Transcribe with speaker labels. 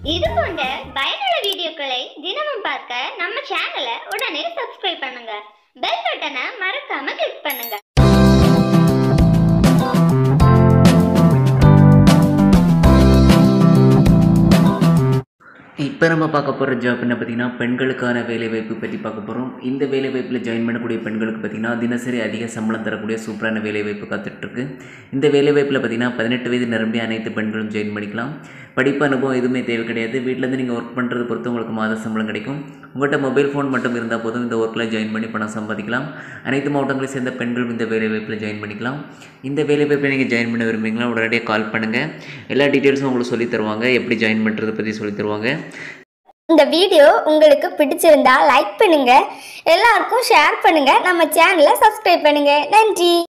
Speaker 1: இது போன்ற பயனுள்ள வீடியோக்களை தினமும் பார்க்க நம்ம சேனலை உடனே சப்ஸ்கிரைப் பண்ணுங்க பெல் பட்டனை மறக்காம கிளிக் பண்ணுங்க
Speaker 2: இப்போ நம்ம பார்க்க போகிற ஜாப் என்ன பார்த்தீங்கன்னா பெண்களுக்கான வேலைவாய்ப்பு பற்றி பார்க்க போகிறோம் இந்த வேலைவாய்ப்பில் ஜாயின் பண்ணக்கூடிய பெண்களுக்கு பார்த்தீங்கன்னா தினசரி அதிக சம்பளம் தரக்கூடிய சூப்பரான வேலைவாய்ப்பு காத்துட்ருக்கு இந்த வேலைவாய்ப்பில் பார்த்தீங்கன்னா பதினெட்டு வயது நிரம்பிய அனைத்து பெண்களும் ஜாயின் பண்ணிக்கலாம் படிப்பு அனுபவம் எதுவுமே தேவை கிடையாது வீட்டிலேருந்து நீங்கள் ஒர்க் பண்ணுறது பொறுத்து உங்களுக்கு மாத சம்பளம் கிடைக்கும் உங்கள்கிட்ட மொபைல் ஃபோன் மட்டும் இருந்தால் போதும் இந்த ஒர்க்கில் ஜாயின் பண்ணி பணம் சம்பாதிக்கலாம் அனைத்து மாவட்டங்களை சேர்ந்த பெண்களும் இந்த வேலைவாய்ப்பில் ஜாயின் பண்ணிக்கலாம் இந்த வேலைவாய்ப்பில் நீங்கள் ஜாயின் பண்ண விரும்புறீங்களா உடனடியாக கால் பண்ணுங்கள் எல்லா டீட்டெயில்ஸும் உங்களுக்கு சொல்லித் தருவாங்க எப்படி ஜாயின் பண்ணுறதை பற்றி சொல்லித் தருவாங்க
Speaker 3: இந்த வீடியோ உங்களுக்கு பிடிச்சிருந்தா லைக் பண்ணுங்க எல்லாருக்கும் ஷேர் பண்ணுங்க நம்ம சேனலை சப்ஸ்கிரைப் பண்ணுங்க நன்றி